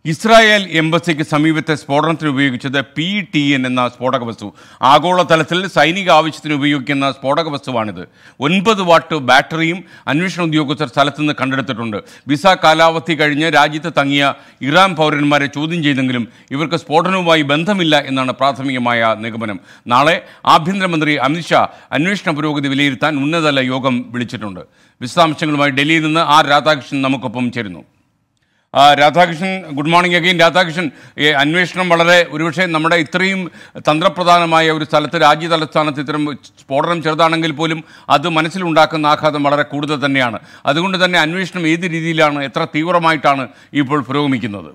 Israel എംബസിക്ക് സമീപത്തെ സ്ഫോടനത്തിന് ഉപയോഗിച്ചത് പി ടി എൻ എന്ന സ്ഫോടക വസ്തു ആഗോളതലത്തിൽ സൈനിക ആവശ്യത്തിന് ഉപയോഗിക്കുന്ന സ്ഫോടക വസ്തുവാണിത് ഒൻപത് വാട്ട് ബാറ്ററിയും അന്വേഷണ ഉദ്യോഗസ്ഥർ സ്ഥലത്തുനിന്ന് കണ്ടെടുത്തിട്ടുണ്ട് വിസ കാലാവധി കഴിഞ്ഞ് രാജ്യത്ത് തങ്ങിയ ഇറാൻ പൗരന്മാരെ ചോദ്യം ചെയ്തെങ്കിലും ഇവർക്ക് സ്ഫോടനവുമായി ബന്ധമില്ല എന്നാണ് പ്രാഥമികമായ നിഗമനം നാളെ ആഭ്യന്തരമന്ത്രി അമിത്ഷാ അന്വേഷണ പുരോഗതി വിലയിരുത്താൻ ഉന്നതതല യോഗം വിളിച്ചിട്ടുണ്ട് വിശദാംശങ്ങളുമായി ഡൽഹിയിൽ നിന്ന് ആർ രാധാകൃഷ്ണൻ നമുക്കൊപ്പം ചേരുന്നു ആ, Radhakrishnan good morning again Radhakrishnan ഈ അന്വേഷണം വളരെ ഒരുപക്ഷെ നമ്മുടെ ഇത്രയും തന്ത്രപ്രധാനമായ ഒരു സ്ഥലത്ത് രാജ്യ തലസ്ഥാനത്ത് ഇത്തരം സ്ഫോടനം ചെറുതാണെങ്കിൽ പോലും അത് മനസ്സിലുണ്ടാക്കുന്ന ആഘാതം വളരെ കൂടുതൽ തന്നെയാണ് അതുകൊണ്ട് തന്നെ അന്വേഷണം ഏത് രീതിയിലാണ് എത്ര തീവ്രമായിട്ടാണ് ഇപ്പോൾ പുരോഗമിക്കുന്നത്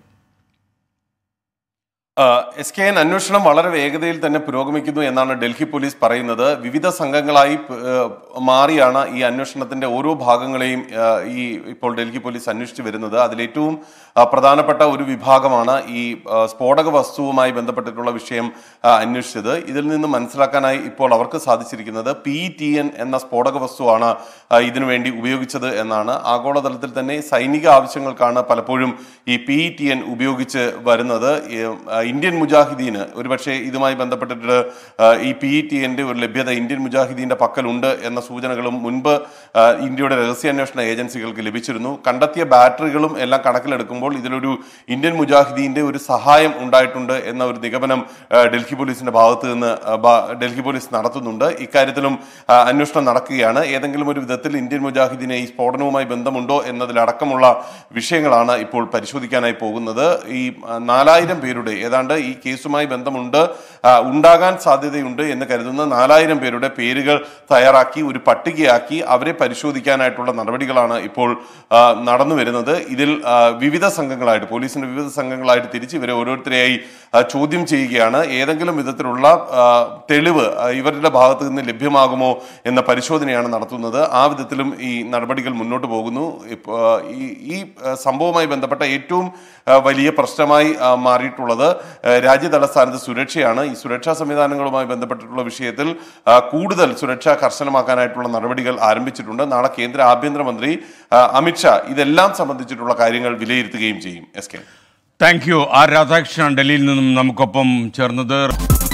എസ് കെ എൻ അന്വേഷണം വളരെ വേഗതയിൽ തന്നെ പുരോഗമിക്കുന്നു എന്നാണ് ഡൽഹി പോലീസ് പറയുന്നത് വിവിധ സംഘങ്ങളായി പ്- ഏഹ് മാറിയാണ് ഈ അന്വേഷണത്തിന്റെ ഓരോ ഭാഗങ്ങളെയും ഏഹ് ഈ ഇപ്പോൾ ഡൽഹി പോലീസ് അന്വേഷിച്ചു വരുന്നത് അതിലേറ്റവും ആ, പ്രധാനപ്പെട്ട ഒരു വിഭാഗമാണ് ഈ ആ, സ്ഫോടക വസ്തുവുമായി ബന്ധപ്പെട്ടിട്ടുള്ള വിഷയം ആ, അന്വേഷിച്ചത് ഇതിൽ നിന്ന് മനസ്സിലാക്കാനായി ഇപ്പോൾ അവർക്ക് സാധിച്ചിരിക്കുന്നത് പി ടി എൻ എന്ന സ്ഫോടക വസ്തുവാണ് ആ, ഇതിനു വേണ്ടി ഉപയോഗിച്ചത് എന്നാണ് ആഗോളതലത്തിൽ തന്നെ സൈനിക ആവശ്യങ്ങൾക്കാണ് പലപ്പോഴും ഈ പി ടി എൻ ഉപയോഗിച്ച് വരുന്നത് ഈ, ആ, ഇന്ത്യൻ മുജാഹിദീന് ഒരുപക്ഷെ ഇതുമായി ബന്ധപ്പെട്ടിട്ട് ആ, ഈ പി ടി എൻ്റെ ഒരു ലഭ്യത ഇന്ത്യൻ മുജാഹിദീന്റെ പക്കലുണ്ട് എന്ന സൂചനകളും മുൻപ് ആ, ഇന്ത്യയുടെ രഹസ്യാന്വേഷണ ഏജൻസികൾക്ക് ലഭിച്ചിരുന്നു കണ്ടെത്തിയ ബാറ്ററികളും എല്ലാം കണക്കിലെടുക്കുമ്പോൾ ഇതിലൊരു ഇന്ത്യൻ മുജാഹിദീന്റെ ഒരു സഹായം ഉണ്ടായിട്ടുണ്ട് എന്ന ഒരു നിഗമനം ആ, ഡൽഹി പോലീസിന്റെ ഭാഗത്ത് നിന്ന് ആ, ബാ- ഡൽഹി പോലീസ് നടത്തുന്നുണ്ട് ഇക്കാര്യത്തിലും ആ, അന്വേഷണം നടക്കുകയാണ് ഏതെങ്കിലും ഒരു വിധത്തിൽ ഇന്ത്യൻ മുജാഹിദീനെ ഈ സ്ഫോടനവുമായി ബന്ധമുണ്ടോ എന്നതിലടക്കമുള്ള വിഷയങ്ങളാണ് ഇപ്പോൾ പരിശോധിക്കാനായി പോകുന്നത് ഈ ആ, നാലായിരം പേരുടെ ഏതാണ്ട് ഈ കേസുമായി ബന്ധമുണ്ട് ആ, ഉണ്ടാകാൻ സാധ്യതയുണ്ട് എന്ന് കരുതുന്ന നാലായിരം പേരുടെ പേരുകൾ തയ്യാറാക്കി ഒരു പട്ടികയാക്കി അവരെ പരിശോധിക്കാനായിട്ടുള്ള നടപടികളാണ് ഇപ്പോൾ ആ, നടന്നു വരുന്നത് ഇതിൽ ആ, വിവിധ സംഘങ്ങളായിട്ട് പോലീസിന്റെ വിവിധ സംഘങ്ങളായിട്ട് തിരിച്ച് ഇവരെ ഓരോരുത്തരെയായി ആ, ചോദ്യം ചെയ്യുകയാണ് ഏതെങ്കിലും വിധത്തിലുള്ള ആ, തെളിവ് ആ, ഇവരുടെ ഭാഗത്ത് നിന്ന് ലഭ്യമാകുമോ എന്ന പരിശോധനയാണ് നടത്തുന്നത് ആ വിധത്തിലും ഈ നടപടികൾ മുന്നോട്ട് പോകുന്നു ഇപ്പോ, ആ, ഈ ഈ ആ, സംഭവവുമായി ബന്ധപ്പെട്ട ഏറ്റവും ആ, വലിയ പ്രശ്നമായി ആ, മാറിയിട്ടുള്ളത് ആ, രാജ്യ തലസ്ഥാനത്ത് സുരക്ഷയാണ് ഈ സുരക്ഷാ സംവിധാനങ്ങളുമായി ബന്ധപ്പെട്ടിട്ടുള്ള വിഷയത്തിൽ ആ, കൂടുതൽ സുരക്ഷ കർശനമാക്കാനായിട്ടുള്ള നടപടികൾ ആരംഭിച്ചിട്ടുണ്ട് നാളെ കേന്ദ്ര ആഭ്യന്തരമന്ത്രി ആ, അമിത്ഷാ ഇതെല്ലാം സംബന്ധിച്ചിട്ടുള്ള കാര്യങ്ങൾ വിലയിരുത്തുകയും ചെയ്യും S K thank you R Radhakrishnan ഡൽഹിയിൽ നിന്നും നമുക്കൊപ്പം ചേർന്നത്